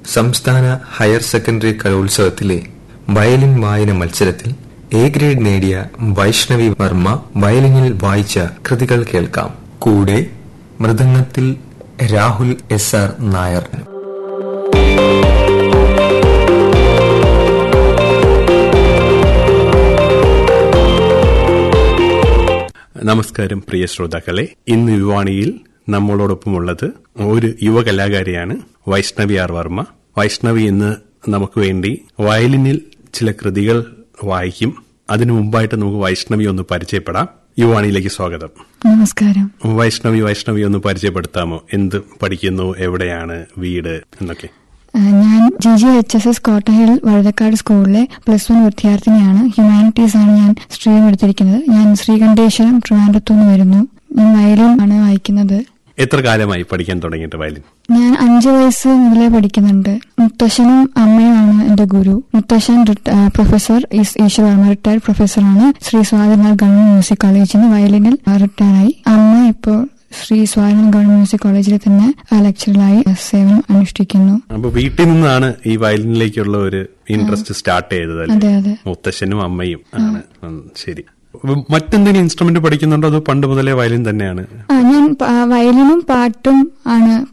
സംസ്ഥാന higher secondary കലോത്സവത്തിലെ violin വായന മത്സരത്തിൽ എ ഗ്രേഡ് നേടിയ വൈഷ്ണവി വർമ്മ വയലിനിൽ വായിച്ച കൃതികൾ കേൾക്കാം കൂടെ മൃദംഗത്തിൽ രാഹുൽ എസ് ആർ നായർ നമസ്കാരം പ്രിയ ശ്രോതാക്കളെ ഇന്ന് യുവാണിയിൽ നമ്മളോടൊപ്പമുള്ളത് ഒരു യുവ കലാകാരിയാണ് വൈഷ്ണവി ആർ വർമ്മ വൈഷ്ണവി ഇന്ന് നമുക്ക് വേണ്ടി വയലിനിൽ ചില കൃതികൾ വായിക്കും അതിനു മുമ്പായിട്ട് നമുക്ക് വൈഷ്ണവി ഒന്ന് പരിചയപ്പെടാം യുവാണിയിലേക്ക് സ്വാഗതം നമസ്കാരം വൈഷ്ണവി വൈഷ്ണവി ഒന്ന് പരിചയപ്പെടുത്താമോ എന്ത് പഠിക്കുന്നു എവിടെയാണ് വീട് എന്നൊക്കെ ആ, ഞാൻ G G H S S Cotton Hill Vazhuthacaud സ്കൂളിലെ പ്ലസ് വൺ വിദ്യാർത്ഥിനിയാണ് ഹ്യൂമാനിറ്റീസ് ആണ് ഞാൻ സ്ട്രീം എടുത്തിരിക്കുന്നത് ഞാൻ ശ്രീകണ്ഠേശ്വരം ട്രിവാൻഡ്രത്തു നിന്ന് വരുന്നു ഞാൻ വയലിൻ ആണ് വായിക്കുന്നത് എത്ര കാലമായി പഠിക്കാൻ തുടങ്ങിയിട്ട് വയലിൻ ഞാൻ അഞ്ചു വയസ്സ് മുതലേ പഠിക്കുന്നുണ്ട് മുത്തശ്ശനും അമ്മയുമാണ് എന്റെ ഗുരു മുത്തശ്ശൻ റിട്ട- ആ, പ്രൊഫസർ ഈസ് ഈശ്വരവർമ്മ റിട്ടയർഡ് പ്രൊഫസറാണ് ശ്രീ സ്വാതിനാൾ ഗവൺമെന്റ് മ്യൂസിക് കോളേജിൽ നിന്ന് വയലിനിൽ റിട്ടയറായി അമ്മ ഇപ്പോൾ ശ്രീ സ്വാതിനാൾ ഗവൺമെന്റ് മ്യൂസിക് കോളേജിൽ തന്നെ ആ, ലെക്ചററായി സേവനം അനുഷ്ഠിക്കുന്നു അപ്പൊ വീട്ടിൽ നിന്നാണ് ഈ വയലിനിലേക്കുള്ള ഒരു ഇൻട്രസ്റ്റ് സ്റ്റാർട്ട് ചെയ്തത് അല്ലേ? അതെ അതെ മുത്തശ്ശനും അമ്മയും ആണ് ഉം, ശരി അപ്പൊ മറ്റെന്തെങ്കിലും ഇൻസ്ട്രുമെന്റ് പഠിക്കുന്നുണ്ടോ അതോ പണ്ട് മുതലേ വയലിൻ തന്നെയാണ് ആ ഞാൻ പ- വയലിനും പാട്ടും ആണ്